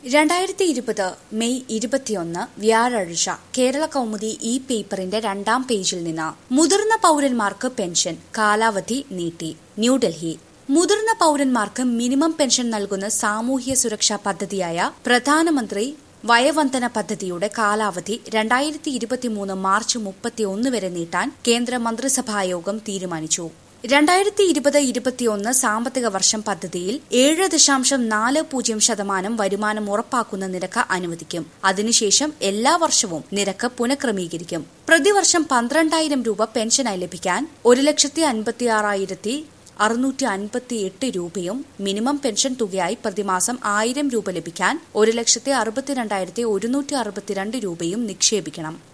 രണ്ടായിരത്തി ഇരുപത് മെയ് ഇരുപത്തിയൊന്ന് വ്യാഴാഴ്ച കേരള കൗമുദി ഈ പേപ്പറിന്റെ രണ്ടാം പേജിൽ നിന്ന് മുതിർന്ന പൌരന്മാർക്ക് പെൻഷൻ കാലാവധി നീട്ടി ന്യൂഡൽഹി മുതിർന്ന പൌരന്മാർക്ക് മിനിമം പെൻഷൻ നൽകുന്ന സാമൂഹ്യ സുരക്ഷാ പദ്ധതിയായ പ്രധാനമന്ത്രി വയവന്ദന പദ്ധതിയുടെ കാലാവധി രണ്ടായിരത്തി ഇരുപത്തിമൂന്ന് മാർച്ച് മുപ്പത്തിയൊന്ന് വരെ നീട്ടാൻ കേന്ദ്ര മന്ത്രിസഭായോഗം തീരുമാനിച്ചു രണ്ടായിരത്തി ഇരുപത് ഇരുപത്തിയൊന്ന് സാമ്പത്തിക വർഷം പദ്ധതിയിൽ ഏഴ് ദശാംശം നാല് പൂജ്യം ശതമാനം വരുമാനം ഉറപ്പാക്കുന്ന നിരക്ക് അനുവദിക്കും അതിനുശേഷം എല്ലാ വർഷവും നിരക്ക് പുനഃക്രമീകരിക്കും പ്രതിവർഷം പന്ത്രണ്ടായിരം രൂപ പെൻഷനായി ലഭിക്കാൻ ഒരു ലക്ഷത്തി അൻപത്തിയാറായിരത്തി അറുന്നൂറ്റി അൻപത്തി എട്ട് രൂപയും മിനിമം പെൻഷൻ തുകയായി പ്രതിമാസം ആയിരം രൂപ ലഭിക്കാൻ ഒരു ലക്ഷത്തി അറുപത്തിരണ്ടായിരത്തി ഒരുന്നൂറ്റി അറുപത്തിരണ്ട് രൂപയും നിക്ഷേപിക്കണം